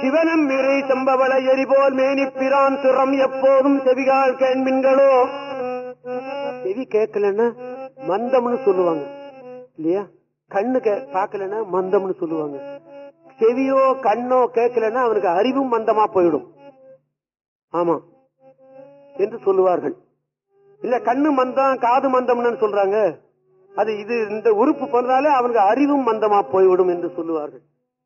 சிவனம் மிரை சம்பவள எரிபோல் மேனிப்பிரான் திறம் எப்போதும் செவிகால் கேண்மின்களோ செவி கேட்கலன்னா மந்தம்னு சொல்லுவாங்க இல்லையா கண்ணு கே- பார்க்கலன்னா மந்தம்னு சொல்லுவாங்க செவியோ கண்ணோ கேட்கலன்னா அவனுக்கு அறிவும் மந்தமா போயிடும் ஆமா என்று சொல்லுவார்கள் இல்ல கண்ணு மந்தம் காது மந்தம்னு சொல்றாங்க அது இது இந்த உறுப்பு போனாலே அவனுக்கு அறிவும் மந்தமா போய்விடும் என்று சொல்லுவார்கள்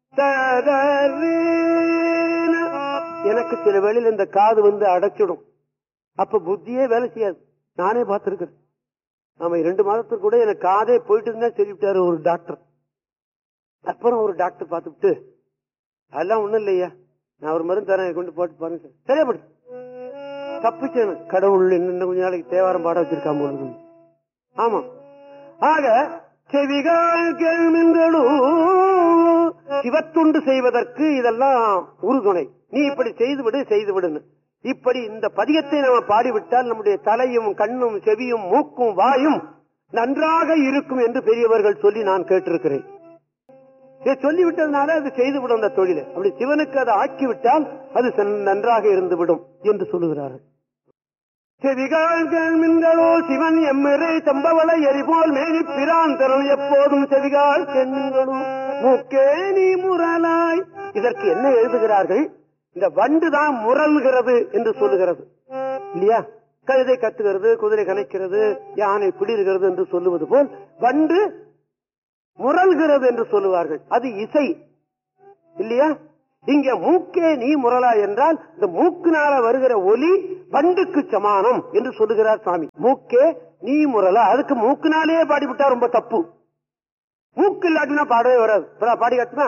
ததரீன. எனக்கு சில வேளையில் இந்த காது வந்து அடைச்சிடும் அப்ப புத்தியே வேலை செய்யாது நானே பார்த்திருக்கிறேன் ஆமா இரண்டு மாதத்துக்கு கூட எனக்கு காதே போயிட்டு இருந்தா சொல்லிவிட்டாரு ஒரு டாக்டர் அப்புறம் ஒரு டாக்டர் பார்த்துட்டு அதெல்லாம் ஒண்ணும் இல்லையா நான் ஒரு மருந்து தரேன் கொண்டு போட்டு பாருங்க சார் சரியா படு தப்பிச்சேன் கடவுள் இன்னும் கொஞ்ச நாளைக்கு தேவாரம் பாட வச்சிருக்காம போல ஆமா ஆக செவிகால் கேள்விங்களும் சிவத்துண்டு செய்வதற்கு இதெல்லாம் உறுதுணை நீ இப்படி செய்து விடு செய்து விடுன்னு இப்படி இந்த பதிகத்தை நம்ம பாடிவிட்டால் நம்முடைய தலையும் கண்ணும் செவியும் மூக்கும் வாயும் நன்றாக இருக்கும் என்று பெரியவர்கள் சொல்லி நான் கேட்டிருக்கிறேன் இதை சொல்லிவிட்டதுனால அது செய்துவிடும் அந்த தொழிலை அப்படி சிவனுக்கு அதை ஆக்கிவிட்டால் அது சென்- நன்றாக இருந்துவிடும் என்று சொல்லுகிறார்கள் செவிகால் மின்களோ சிவன் எம்மிறை தம்பவள எரிபோல் மேனி பிரான் தரும் எப்போதும் செவிகால் கெண்களோ மூக்கே நீ முரலாய் இதற்கு என்ன எழுதுகிறார்கள் இந்த வண்டு தான் முரல்கிறது என்று சொல்லுகிறது இல்லையா கழுதை கத்துகிறது குதிரை கணைக்கிறது யானை பிடிருகிறது என்று சொல்லுவது போல் வண்டு முரல்கிறது என்று சொல்லுவார்கள் அது இசை இல்லையா இங்க மூக்கே நீ முரலா என்றால் இந்த மூக்குனால வருகிற ஒலி வண்டுக்கு சமானம் என்று சொல்லுகிறார் சுவாமி மூக்கே நீ முரலா அதுக்கு மூக்குனாலே பாடிவிட்டா ரொம்ப தப்பு மூக்கு இல்லாட்டினா பாடவே வராது இப்ப பாடி காட்டுனா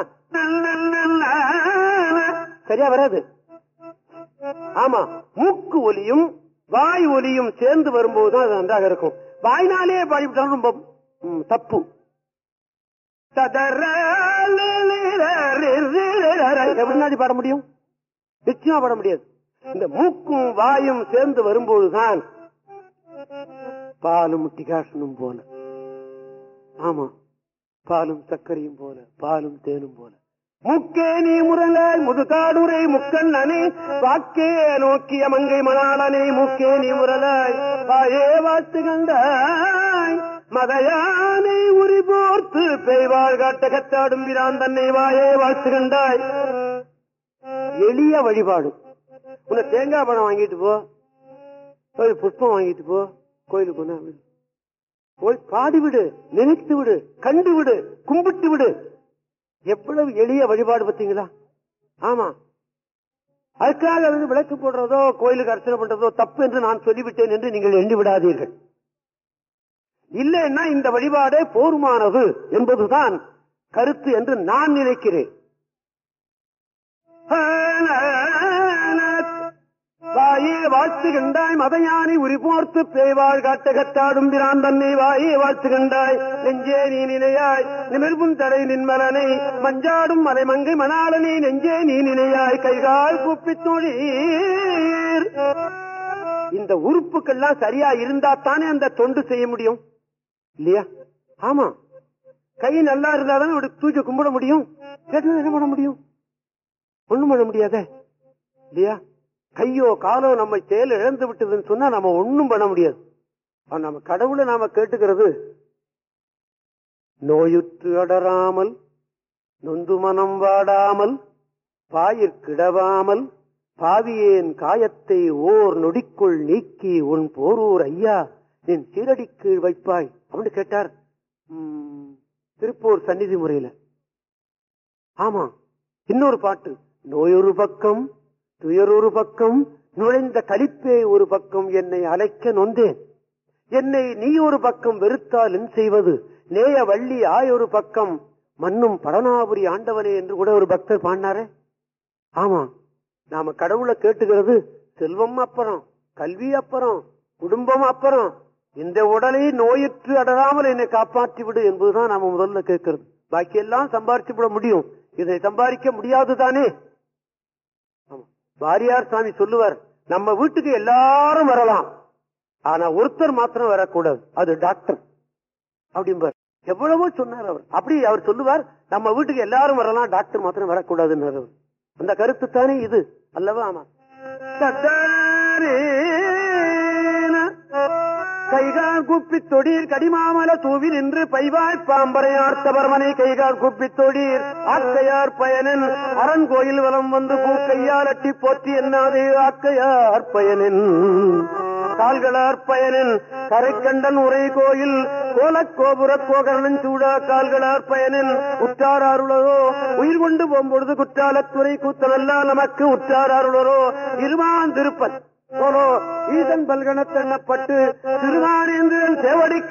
சரியா வராது ஆமா மூக்கு ஒலியும் வாய் ஒலியும் சேர்ந்து வரும்போதுதான் அது நன்றாக இருக்கும் வாய்னாலே பாடிவிட்டாலும் ரொம்ப ம், தப்பு எப்படினாடி பாட முடியும் நிச்சயமா பாட முடியாது இந்த மூக்கும் வாயும் சேர்ந்து வரும்போதுதான் பாலும் டிகாஷனும் போல ஆமா பாலும் சர்க்கரையும் போல பாலும் தேனும் போல முக்கே நீ முரலாய் முதுகாடுரை முக்கண்ணனே வாக்கே நோக்கிய மங்கை மணாளனே முக்கே நீ முரலாய் வாயே வாழ்த்து கண்டாய் மதையானை உரி போர்த்து பெய்வாள் காட்ட கத்தாடும் பிரான் தன்னை வாயே வாழ்த்து கண்டாய் எளிய வழிபாடு உன்னை தேங்காய் பழம் வாங்கிட்டு போ ஒரு புஷ்பம் வாங்கிட்டு போ கோயிலுக்கு ஒண்ணு அப்படி. போய் பாடிவிடு நினைத்து விடு கண்டு விடு கும்பிட்டு விடு எவ்வளவு எளிய வழிபாடு பார்த்தீங்களா ஆமா அதுக்காக வந்து விளக்கு போடுறதோ கோயிலுக்கு அர்ச்சனை பண்றதோ தப்பு என்று நான் சொல்லிவிட்டேன் என்று நீங்கள் எண்ணி விடாதீர்கள் இல்லைன்னா இந்த வழிபாடே போருமானது என்பதுதான் கருத்து என்று நான் நினைக்கிறேன் வாயே வாழ்த்துகின்றாய் மதையானை உரிபோர்த்து பேய்வாள் காட்டகத்தாடும் பிரான் தன்னை வாயே வாழ்த்துகின்றாய் நெஞ்சே நீ நினையாய் நிமிர்வும் தடை நின்மலனை மஞ்சாடும் மலைமங்கை மணாளனை நெஞ்சே நீ நினையாய் கைகால் கூப்பித் தொழீர் இந்த உறுப்புக்கெல்லாம் சரியா இருந்தா தானே அந்த தொண்டு செய்ய முடியும் இல்லையா ஆமா கை நல்லா இருந்தாதான் இப்படி தூக்கி கும்பிட முடியும் கேட்டது என்ன பண்ண முடியும் ஒண்ணும் பண்ண முடியாதே இல்லையா கையோ காலோ நம்ம செயல் இழந்து விட்டதுன்னு சொன்னா நம்ம ஒண்ணும் பண்ண முடியாது ஆனா நம்ம கடவுளை நாம கேட்டுக்கிறது நோயுற்று அடராமல் நொந்து மனம் வாடாமல் பாயிற்கிடவாமல் பாவியேன் காயத்தை ஓர் நொடிக்குள் நீக்கி உன் போரூர் ஐயா என் சீரடிக்கு வைப்பாய் அப்படின்னு கேட்டார் ம், திருப்பூர் சந்நிதி முறையில ஆமா இன்னொரு பாட்டு நோயொரு பக்கம் துயரொரு பக்கம் நுழைந்த கலிப்பே ஒரு பக்கம் என்னை அலைக்க நொந்தேன் என்னை நீ ஒரு பக்கம் வெறுத்தால் என் செய்வது நேய வள்ளி ஆயொரு பக்கம் மன்னும் படனாபுரி ஆண்டவனே என்று கூட ஒரு பக்தர் பாடினாரே ஆமா நாம கடவுளை கேட்டுக்கிறது செல்வம் அப்புறம் கல்வி அப்புறம் குடும்பம் அப்புறம் இந்த உடலை நோயுற்று அடராமல் என்னை காப்பாற்றி விடு என்பதுதான் நாம முதல்ல கேட்கிறது பாக்கி எல்லாம் சம்பாரிச்சு விட முடியும் இதை சம்பாதிக்க முடியாது தானே ஆமா. வாரியார் சாமி சொல்லுவார் நம்ம வீட்டுக்கு எல்லாரும் வரலாம் ஆனா ஒருத்தர் மாத்திரம் வரக்கூடாது அது டாக்டர் அப்படிம்பார் எவ்வளவோ சொன்னார் அவர் அப்படி அவர் சொல்லுவார் நம்ம வீட்டுக்கு எல்லாரும் வரலாம் டாக்டர் மாத்திரம் வரக்கூடாதுன்னு அவர் அந்த கருத்து தானே இது அல்லவா ஆமா தத்தாரேன. கைகால் குப்பித் தொடீர் கடிமாமல தூவி நின்று பைவாய் பாம்பரையார்த்த பரமனை கைகால் குப்பித் தொடீர் ஆக்கையார் பயனின் அரண் கோயில் வலம் வந்து பூக்கையால் அட்டி போற்றி என்னாதே ஆக்கையார் பயனின் கால்களார் பயனின் கரைக்கண்டன் உரை கோயில் கோலக் கோபுர கோகர்ணன் சூடா கால்களார் பயனின் உற்றார் அருளரோ உயிர் கொண்டு போகும்பொழுது குற்றாலத்துறை கூத்தனல்லா நமக்கு உற்றார் அருளரோ இருமான் திருப்பன் போலோ ஈசன் பல்கணத்தெண்ணப்பட்டு திருமானேந்திரன் சேவடி